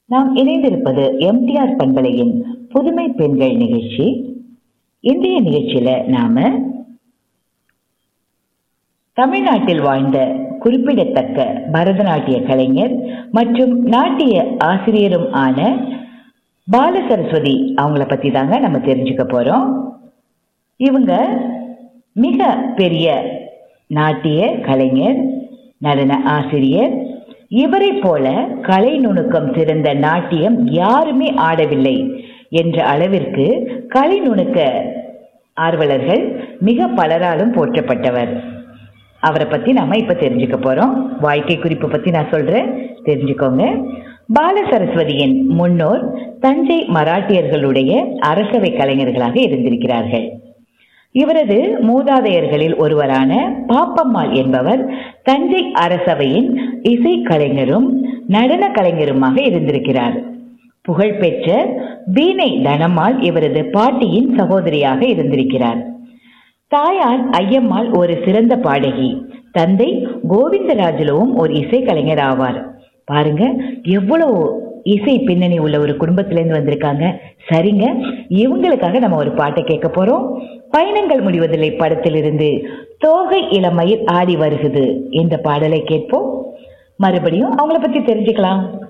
நாம் இணைந்திருப்பது எம்டிஆர் பண்பலையின் புதுமை பெண்கள் நிகழ்ச்சி இன்றைய நிகழ்ச்சியில நாம தமிழ்நாட்டில் வாழ்ந்த குறிப்பிடத்தக்க பரதநாட்டிய கலைஞர் மற்றும் நாட்டிய ஆசிரியரும் ஆன பால சரஸ்வதி அவங்கள பத்தி தாங்க நம்ம தெரிஞ்சுக்க போறோம் இவங்க மிக பெரிய நாட்டிய கலைஞர் நடன ஆசிரியர் இவரை போல கலை நுணுக்கம் சிறந்த நாட்டியம் யாருமே ஆடவில்லை என்ற அளவிற்கு கலை நுணுக்க ஆர்வலர்கள் மிக பலராலும் போற்றப்பட்டவர் அவரை பத்தி நாம இப்ப தெரிஞ்சுக்க போறோம் வாழ்க்கை குறிப்பு பத்தி நான் சொல்றேன் தெரிஞ்சுக்கோங்க பால சரஸ்வதியின் முன்னோர் தஞ்சை மராட்டியர்களுடைய அரசவை கலைஞர்களாக இருந்திருக்கிறார்கள் இவரது மூதாதையர்களில் ஒருவரான பாப்பம்மாள் என்பவர் தஞ்சை அரசவையின் இசை கலைஞரும் நடன கலைஞருமாக இருந்திருக்கிறார் புகழ்பெற்ற வீணை தனம்மாள் இவரது பாட்டியின் சகோதரியாக இருந்திருக்கிறார் தாயார் ஐயம்மாள் ஒரு சிறந்த பாடகி தந்தை கோவிந்தராஜுலவும் ஒரு இசை கலைஞர் ஆவார் பாருங்க எவ்வளவு இசை பின்னணி உள்ள ஒரு குடும்பத்திலேருந்து வந்திருக்காங்க சரிங்க இவங்களுக்காக நம்ம ஒரு பாட்டை கேட்க போறோம் பயணங்கள் முடிவதில்லை படத்திலிருந்து தோகை இளமையில் ஆடி வருகுது இந்த பாடலை கேட்போம் மறுபடியும் அவங்கள பத்தி தெரிஞ்சுக்கலாம்